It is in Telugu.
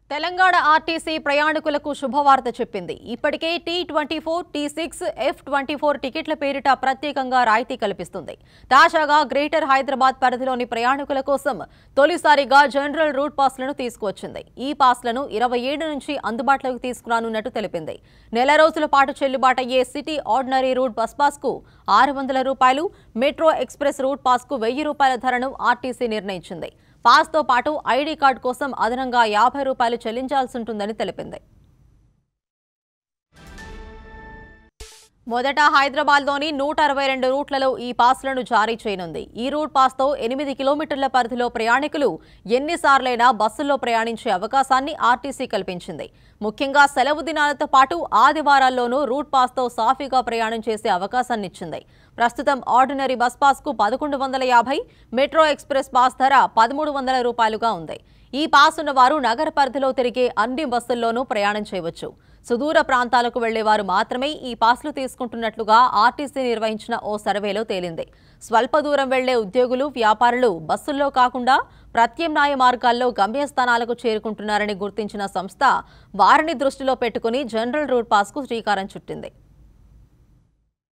తెలంగాణ ఆర్టీసీ ప్రయాణికులకు శుభవార్త చెప్పింది ఇప్పటికే T twenty four T six F twenty four టికెట్ల పేరిట ప్రత్యేకంగా రాయితీ కల్పిస్తుంది తాజాగా గ్రేటర్ హైదరాబాద్ పరిధిలోని ప్రయాణికుల కోసం తొలిసారిగా జనరల్ రూట్ పాస్లను తీసుకువచ్చింది ఈ పాస్లను ఇరవై ఏడు నుంచి అందుబాటులోకి తీసుకురానున్నట్టు తెలిపింది నెల రోజుల పాటు చెల్లుబాటయ్యే సిటీ ఆర్డినరీ రూట్ బస్ పాస్కు ఆరు వందల రూపాయలు మెట్రో ఎక్స్ప్రెస్ రూట్ పాస్కు వెయ్యి రూపాయల ధరను ఆర్టీసీ నిర్ణయించింది పాస్తో పాటు ఐడీ కార్డు కోసం అదనంగా యాభై రూపాయలు చెల్లించాల్సి ఉంటుందని తెలిపింది మొదట హైదరాబాద్లోని నూట అరవై రెండు రూట్లలో ఈ పాస్లను జారీ చేయనుంది ఈ రూట్ పాస్తో ఎనిమిది కిలోమీటర్ల పరిధిలో ప్రయాణికులు ఎన్నిసార్లైనా బస్సుల్లో ప్రయాణించే అవకాశాన్ని ఆర్టీసీ కల్పించింది ముఖ్యంగా సెలవు దినాలతో పాటు ఆదివారాల్లోనూ రూట్ పాస్తో సాఫీగా ప్రయాణం చేసే అవకాశాన్నిచ్చింది ప్రస్తుతం ఆర్డినరీ బస్ పాస్కు పదకొండు వందల యాభై మెట్రో ఎక్స్ప్రెస్ పాస్ ధర పదమూడు వందల రూపాయలుగా ఉంది ఈ పాస్ ఉన్నవారు నగర పరిధిలో తిరిగే అన్ని బస్సుల్లోనూ ప్రయాణం చేయవచ్చు సుదూర ప్రాంతాలకు వెళ్లేవారు మాత్రమే ఈ పాస్లు తీసుకుంటున్నట్లుగా ఆర్టీసీ నిర్వహించిన ఓ సర్వేలో తేలింది స్వల్ప దూరం వెళ్లే ఉద్యోగులు వ్యాపారులు బస్సుల్లో కాకుండా ప్రత్యామ్నాయ మార్గాల్లో గమ్యస్థానాలకు చేరుకుంటున్నారని గుర్తించిన సంస్థ వారిని దృష్టిలో పెట్టుకుని జనరల్ రూట్ పాస్కు శ్రీకారం చుట్టింది